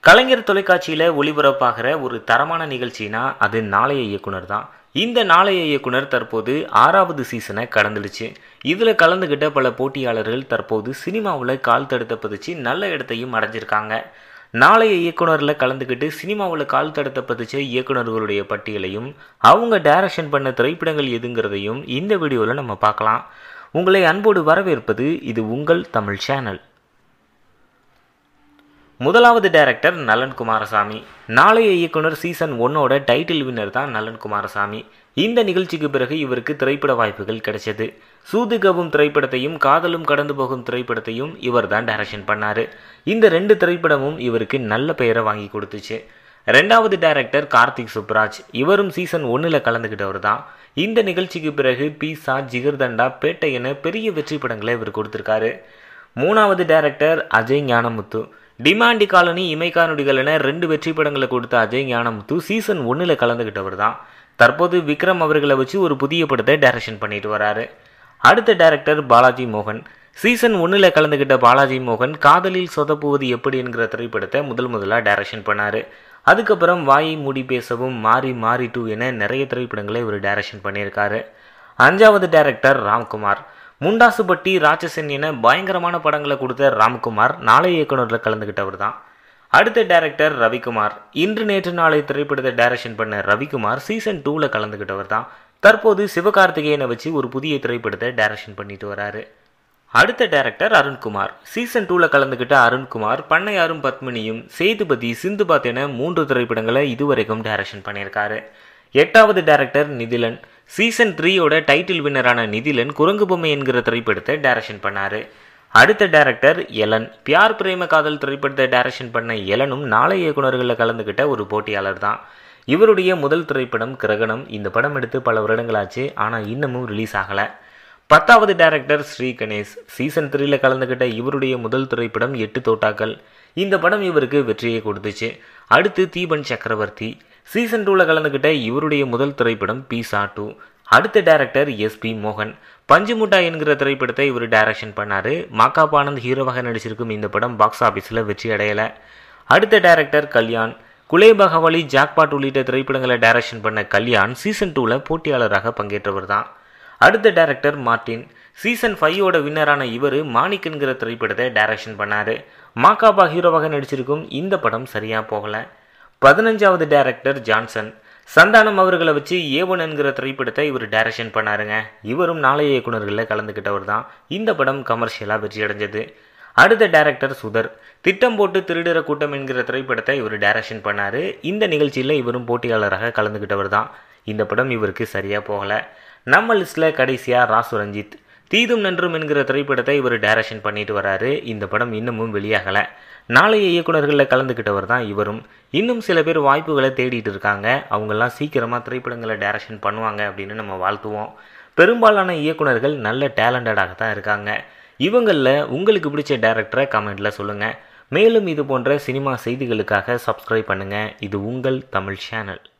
கலைஞர் தொலைக்காட்சியில் ஒளிபரப்பாகிற ஒரு தரமான நிகழ்ச்சினா அது நாளைய இயக்குனர் தான் இந்த நாளைய இயக்குனர் தற்போது ஆறாவது சீசனை கடந்துடுச்சு இதில் கலந்துக்கிட்ட பல போட்டியாளர்கள் தற்போது சினிமாவில் கால் தடுத்த பதிச்சு நல்ல இடத்தையும் அடைஞ்சிருக்காங்க நாளைய இயக்குனரில் கலந்துக்கிட்டு சினிமாவில் கால் தடுத்த பதிச்ச இயக்குனர்களுடைய பட்டியலையும் அவங்க டைரக்ஷன் பண்ண திரைப்படங்கள் எதுங்கிறதையும் இந்த வீடியோவில் நம்ம பார்க்கலாம் உங்களை அன்போடு வரவேற்பது இது உங்கள் தமிழ் சேனல் முதலாவது டைரக்டர் நலன் குமாரசாமி நாளைய இயக்குனர் சீசன் ஒன்னோட டைட்டில் வின்னர் தான் நலன் குமாரசாமி இந்த நிகழ்ச்சிக்கு பிறகு இவருக்கு திரைப்பட வாய்ப்புகள் கிடைச்சது சூதுகவும் திரைப்படத்தையும் காதலும் கடந்து போகும் திரைப்படத்தையும் இவர் தான் டைரக்ஷன் பண்ணாரு இந்த ரெண்டு திரைப்படமும் இவருக்கு நல்ல பெயரை வாங்கி கொடுத்துச்சு ரெண்டாவது டைரக்டர் கார்த்திக் சுப்ராஜ் இவரும் சீசன் ஒன்றில் கலந்துக்கிட்டவர் தான் இந்த நிகழ்ச்சிக்கு பிறகு பீசா ஜிகர்தண்டா பேட்டை என பெரிய வெற்றி படங்களை இவர் கொடுத்துருக்காரு மூணாவது டைரக்டர் அஜய் ஞானமுத்து டிமாண்டி காலனி இமைக்கானொடிகள் என ரெண்டு வெற்றி படங்களை கொடுத்த அஜய் ஞானமுத்து சீசன் ஒன்றில் கலந்துக்கிட்டவர் தான் தற்போது விக்ரம் அவர்களை வச்சு ஒரு புதிய படத்தை டைரக்ஷன் பண்ணிட்டு வராரு அடுத்த டைரக்டர் பாலாஜி மோகன் சீசன் ஒன்றில் கலந்துக்கிட்ட பாலாஜி மோகன் காதலில் சொதப்புவது எப்படி என்கிற திரைப்படத்தை முதல் முதலாக டைரக்ஷன் பண்ணார் அதுக்கப்புறம் வாயை மூடி பேசவும் மாறி மாறி டூ என நிறைய திரைப்படங்களை இவர் டைரக்ஷன் பண்ணியிருக்காரு அஞ்சாவது டைரக்டர் ராம்குமார் முண்டாசுப்பட்டி ராட்சசன் என பயங்கரமான படங்களை கொடுத்த ராம்குமார் நாளை இயக்குனரில் கலந்துக்கிட்டவர் தான் அடுத்த டைரக்டர் ரவிக்குமார் இன்று நேற்று நாளை திரைப்படத்தை டைரக்ஷன் பண்ண ரவிக்குமார் சீசன் டூவில் கலந்துக்கிட்டவர் தான் தற்போது சிவகார்த்திகேயனை வச்சு ஒரு புதிய திரைப்படத்தை டைரக்ஷன் பண்ணிட்டு வராரு அடுத்த டைரக்டர் அருண்குமார் சீசன் டூவில் கலந்துக்கிட்ட அருண்குமார் பண்ணையாரும் பத்மினியும் சேதுபதி சிந்துபாத் என மூன்று திரைப்படங்களை இதுவரைக்கும் டைரக்ஷன் பண்ணியிருக்காரு எட்டாவது டைரக்டர் நிதிலன் சீசன் த்ரீயோட டைட்டில் வின்னரான நிதிலன் குரங்கு பொம்மை என்கிற திரைப்படத்தை டைரக்ஷன் பண்ணார் அடுத்த டைரக்டர் எலன் பியார் பிரேம காதல் திரைப்படத்தை டைரக்ஷன் பண்ண எலனும் நாளை இயக்குநர்களில் கலந்துக்கிட்ட ஒரு போட்டியாளர் தான் இவருடைய முதல் திரைப்படம் கிரகணம் இந்த படம் எடுத்து பல வருடங்களாச்சு ஆனால் இன்னமும் ரிலீஸ் ஆகலை பத்தாவது டைரக்டர் ஸ்ரீ கணேஷ் சீசன் த்ரீல கலந்துக்கிட்ட இவருடைய முதல் திரைப்படம் எட்டு தோட்டாக்கள் இந்த படம் இவருக்கு வெற்றியை கொடுத்துச்சு அடுத்து தீபன் சக்கரவர்த்தி சீசன் டூவில் கலந்துக்கிட்ட இவருடைய முதல் திரைப்படம் பீசா டூ அடுத்த டைரக்டர் எஸ்பி மோகன் பஞ்சுமுட்டா என்கிற திரைப்படத்தை இவர் டைரக்ஷன் பண்ணார் மாக்காப் ஆனந்த் ஹீரோவாக நடிச்சிருக்கும் இந்த படம் பாக்ஸ் ஆஃபீஸில் வெற்றி அடையலை அடுத்த director Kalyan Gulebakavali jackpot உள்ளிட்ட திரைப்படங்களை டைரக்ஷன் பண்ண கல்யாண் சீசன் டூவில் போட்டியாளராக பங்கேற்றவர் தான் அடுத்த டைரக்டர் மார்டின் சீசன் ஃபைவோட வின்னரான இவர் மாணிக் என்கிற திரைப்படத்தை டைரக்ஷன் பண்ணார் மாக்காபா ஹீரோவாக நடிச்சிருக்கும் இந்த படம் சரியாக போகலை பதினஞ்சாவது டைரக்டர் ஜான்சன் சந்தானம் அவர்களை வச்சு ஏவன் என்கிற திரைப்படத்தை இவர் டைரக்ஷன் பண்ணாருங்க இவரும் நாளைய இயக்குநர்களில் கலந்துக்கிட்டவர் தான் இந்த படம் கமர்ஷியலாக வெற்றி அடைஞ்சது அடுத்த டைரக்டர் சுதர் திட்டம் போட்டு திருடுற கூட்டம் என்கிற திரைப்படத்தை இவர் டைரக்ஷன் பண்ணார் இந்த நிகழ்ச்சியில் இவரும் போட்டியாளராக கலந்துக்கிட்டவர் தான் இந்த படம் இவருக்கு சரியாக போகலை நம்ம லிஸ்ட்டில் கடைசியாக ராசு ரஞ்சித் தீதும் நன்றும் என்கிற திரைப்படத்தை இவர் டைரக்ஷன் பண்ணிட்டு வராரு இந்த படம் இன்னமும் வெளியாகலை நாளைய இயக்குநர்களில் கலந்துக்கிட்டவர் தான் இவரும் இன்னும் சில பேர் வாய்ப்புகளை தேடிட்டு இருக்காங்க அவங்கெல்லாம் சீக்கிரமாக திரைப்படங்களை டைரக்ஷன் பண்ணுவாங்க அப்படின்னு நம்ம வாழ்த்துவோம் பெரும்பாலான இயக்குநர்கள் நல்ல டேலண்டடாக தான் இருக்காங்க இவங்களில் உங்களுக்கு பிடிச்ச டேரக்டரை கமெண்ட்டில் சொல்லுங்கள் மேலும் இது போன்ற சினிமா செய்திகளுக்காக சப்ஸ்கிரைப் பண்ணுங்கள் இது உங்கள் தமிழ் சேனல்